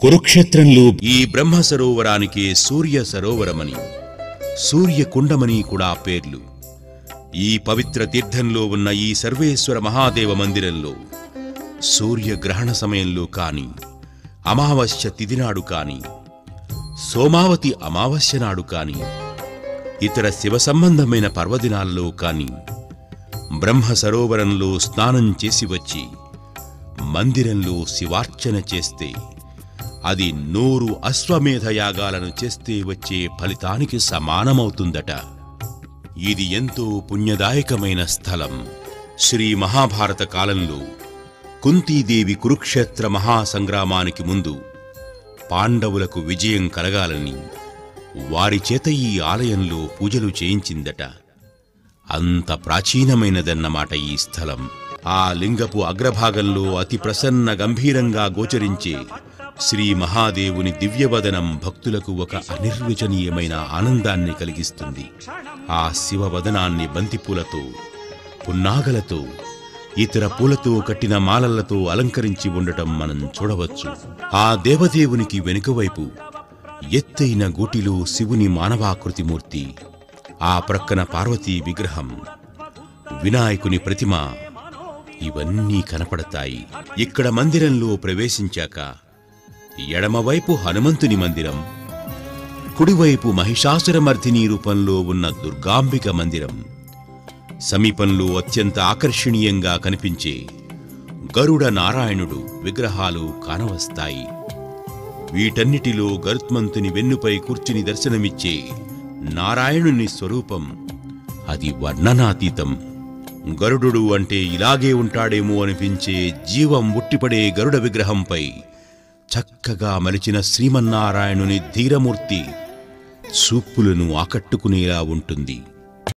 కురుక్షేత్రంలో ఈ బ్రహ్మ సరోవరానికి సూర్య సరోవరమని సూర్యకుండమని కూడా పేర్లు ఈ పవిత్ర తీర్థంలో ఉన్న ఈ సర్వేశ్వర మహాదేవ మందిరంలో సూర్యగ్రహణ సమయంలో కాని అమావాస్య తిథినాడు కాని సోమావతి అమావాస్య నాడు కాని ఇతర శివ సంబంధమైన పర్వదినాల్లో కాని బ్రహ్మ సరోవరంలో స్నానం చేసి వచ్చి మందిరంలో శివార్చన చేస్తే అది నూరు అశ్వమేధ యాగాలను చేస్తే వచ్చే ఫలితానికి సమానమవుతుందట ఇది ఎంతో పుణ్యదాయకమైన స్థలం శ్రీ మహాభారత కాలంలో కుంతీదేవి కురుక్షేత్ర మహాసంగ్రామానికి ముందు పాండవులకు విజయం కలగాలని వారి చేత ఈ ఆలయంలో పూజలు చేయించిందట అంత ప్రాచీనమైనదన్నమాట ఈ స్థలం ఆ లింగపు అగ్రభాగంలో అతి ప్రసన్న గంభీరంగా గోచరించే శ్రీ మహాదేవుని దివ్యవదనం భక్తులకు ఒక అనిర్వచనీయమైన ఆనందాన్ని కలిగిస్తుంది ఆ శివవదనాన్ని బంతిపూలతో పున్నాగలతో ఇతర పూలతో కట్టిన మాలలతో అలంకరించి ఉండటం మనం చూడవచ్చు ఆ దేవదేవునికి వెనుకవైపు ఎత్తైన గూటిలో శివుని మానవాకృతి మూర్తి ఆ ప్రక్కన పార్వతీ విగ్రహం వినాయకుని ప్రతిమ ఇవన్నీ కనపడతాయి ఇక్కడ మందిరంలో ప్రవేశించాక ఎడమవైపు హనుమంతుని మందిరం కుడివైపు మహిషాసురమర్దిని రూపంలో ఉన్న దుర్గాంబిక మందిరం సమీపంలో అత్యంత ఆకర్షణీయంగా కనిపించే గరుడ నారాయణుడు విగ్రహాలు కానవస్తాయి వీటన్నిటిలో గరుత్మంతుని వెన్నుపై కూర్చుని దర్శనమిచ్చే నారాయణుని స్వరూపం అది వర్ణనాతీతం గరుడు అంటే ఇలాగే ఉంటాడేమో అనిపించే జీవం ఉట్టిపడే గరుడ విగ్రహంపై చక్కగా మలిచిన శ్రీమన్నారాయణుని ధీరమూర్తి చూపులను ఆకట్టుకునేలా ఉంటుంది